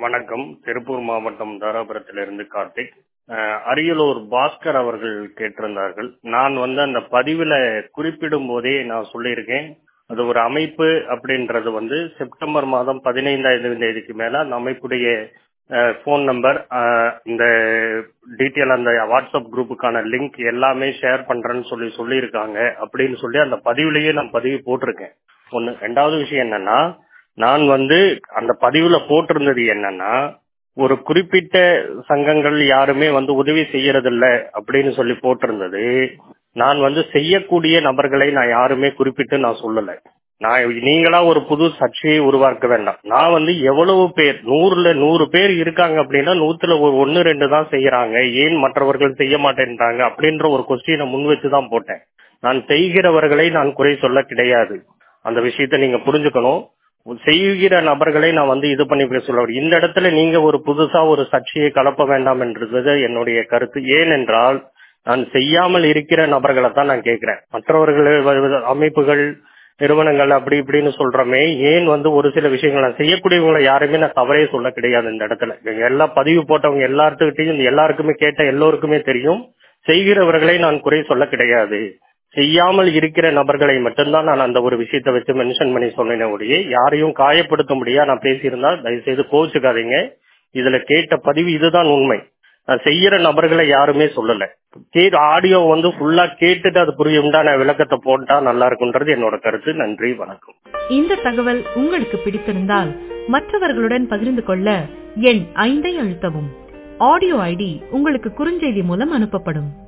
வணக்கம் திருப்பூர் மாவட்டம் தாராபுரத்திலிருந்து கார்த்திக் அஹ், அரியலூர் பாஸ்கர் அவர்கள் கேட்டிருந்தார்கள் நான் வந்து அந்த பதிவுல குறிப்பிடும் போதே நான் சொல்லியிருக்கேன் அது ஒரு அமைப்பு அப்படின்றது வந்து செப்டம்பர் மாதம் பதினைந்தாம் தேதிக்கு மேல அந்த அமைப்புடைய ஃபோன் நம்பர் இந்த டீட்டெயில் அந்த வாட்ஸ்அப் குரூப்புக்கான லிங்க் எல்லாமே ஷேர் பண்றேன்னு சொல்லி சொல்லியிருக்காங்க அப்படின்னு சொல்லி அந்த பதிவுலயே நான் பதிவு போட்டிருக்கேன் ஒண்ணு ரெண்டாவது விஷயம் என்னன்னா நான் வந்து அந்த பதிவுல போட்டிருந்தது என்னன்னா ஒரு குறிப்பிட்ட சங்கங்கள் யாருமே வந்து உதவி செய்யறதில்ல அப்படின்னு சொல்லி போட்டிருந்தது நான் வந்து செய்யக்கூடிய நபர்களை நான் யாருமே குறிப்பிட்டு நான் சொல்லல நான் நீங்களா ஒரு புது சர்ச்சையை உருவாக்க வேண்டாம் நான் வந்து எவ்வளவு பேர் நூறுல நூறு பேர் இருக்காங்க அப்படின்னா நூத்துல ஒரு ஒன்னு ரெண்டு தான் செய்யறாங்க ஏன் மற்றவர்கள் செய்ய மாட்டேன்றாங்க அப்படின்ற ஒரு கொஸ்டினை முன் வச்சு தான் போட்டேன் நான் செய்கிறவர்களை நான் குறை சொல்ல கிடையாது அந்த விஷயத்தை நீங்க புரிஞ்சுக்கணும் செய்கிற நபர்களை நான் வந்து இது பண்ணி பேச சொல்ல வரேன். இந்த இடத்துல நீங்க ஒரு புதுசா ஒரு சர்ச்சையை கலப்ப வேண்டாம் என்றது என்னுடைய கருத்து ஏனென்றால் நான் செய்யாமல் இருக்கிற நபர்களை தான் நான் கேட்கிறேன் மற்றவர்கள் அமைப்புகள் நிறுவனங்கள் அப்படி இப்படின்னு சொல்றோமே ஏன் வந்து ஒரு சில விஷயங்கள் நான் செய்யக்கூடியவங்களை யாருமே நான் தவறே சொல்ல கிடையாது இந்த இடத்துல இங்க எல்லா பதிவு போட்டவங்க எல்லாத்துக்கிட்டையும் எல்லாருக்குமே கேட்ட எல்லோருக்குமே தெரியும் செய்கிறவர்களை நான் குறை சொல்ல கிடையாது செய்யாமல் இருக்கிற நபர்களை மட்டும்தான் நான் அந்த ஒரு விஷயத்தை வச்சு மென்ஷன் பண்ணி சொன்னேனே ஒழிய யாரையும் காயப்படுத்த முடியா நான் பேசியிருந்தா தயவுசெய்து கோவிச்சுக்காதீங்க இதுல கேட்ட பதிவு இதுதான் உண்மை நான் செய்யற நபர்களை யாருமே சொல்லல ஆடியோ வந்து ஃபுல்லா கேட்டுட்டு அது புரிய உண்டான விளக்கத்தை போட்டா நல்லா இருக்குன்றது என்னோட கருத்து நன்றி வணக்கம் இந்த தகவல் உங்களுக்கு பிடித்திருந்தால் மற்றவர்களுடன் பகிர்ந்து கொள்ள எண் ஐந்தை அழுத்தவும் ஆடியோ ஐடி உங்களுக்கு குறுஞ்செய்தி மூலம் அனுப்பப்படும்